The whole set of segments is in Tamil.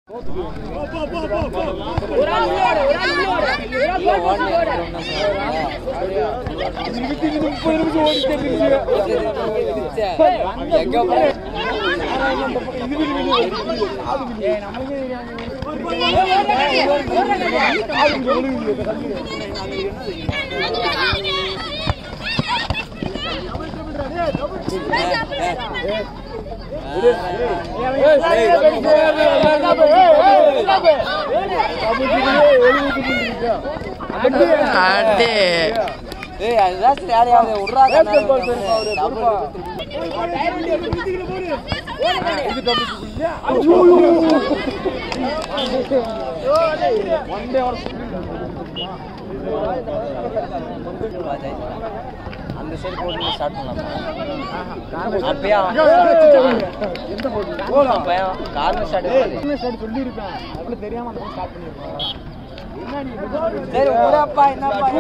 அடே ஏய் அதுதான் சரி யாரையாவது விட்றா அந்த சைடு போட்டு ஸ்டார்ட் பண்ணலாமா அப்பயா அப்பயா கார்னர் ஸ்டார்ட் சரி ஊரப்பா என்னப்பா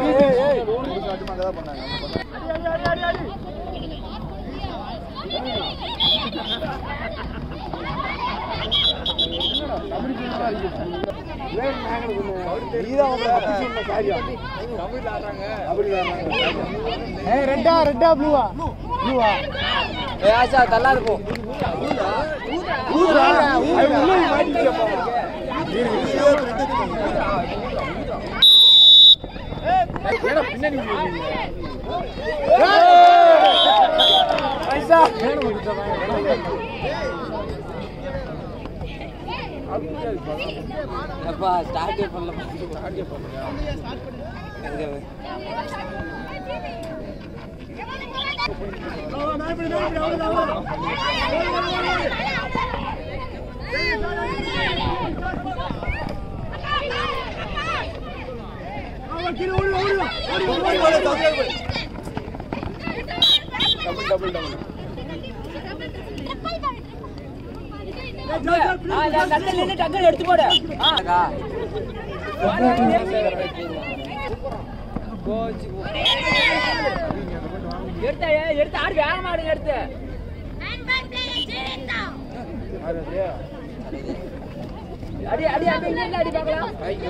ரெட்டா ரெட்டா ப்ளூவா ப்ளூவா ஏய் ஆச்சா தள்ளாது போ அப்பா ஸ்டார்ட் பண்ணல எடுத்து போடு எடுத்த எடுத்து ஆடு வேகமா ஆடுங்க எடுத்து அடி அடி அடி இல்ல அடி பார்க்கலாம்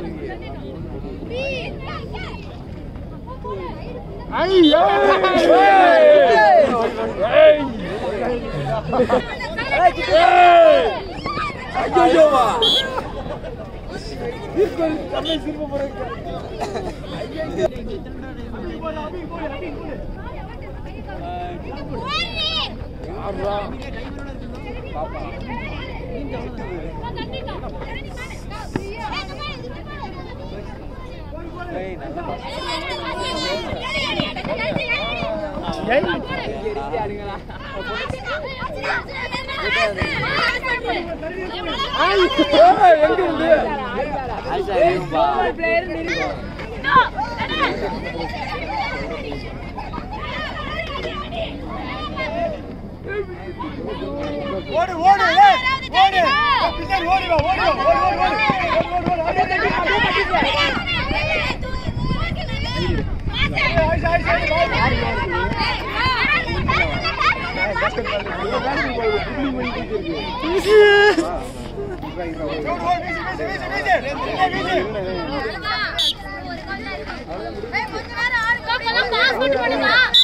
ஓடு ஓடு ஏய், ஓடு பின்னாடி ஓடி வா ஓடி வா ஓடு ஓடு ஓடு ஓடு ஓடு ஓடு அப்படியே தட்டி அப்படியே தட்டி ஆயிஷா ஆயிஷா காசு போட்டு பண்ணுங்க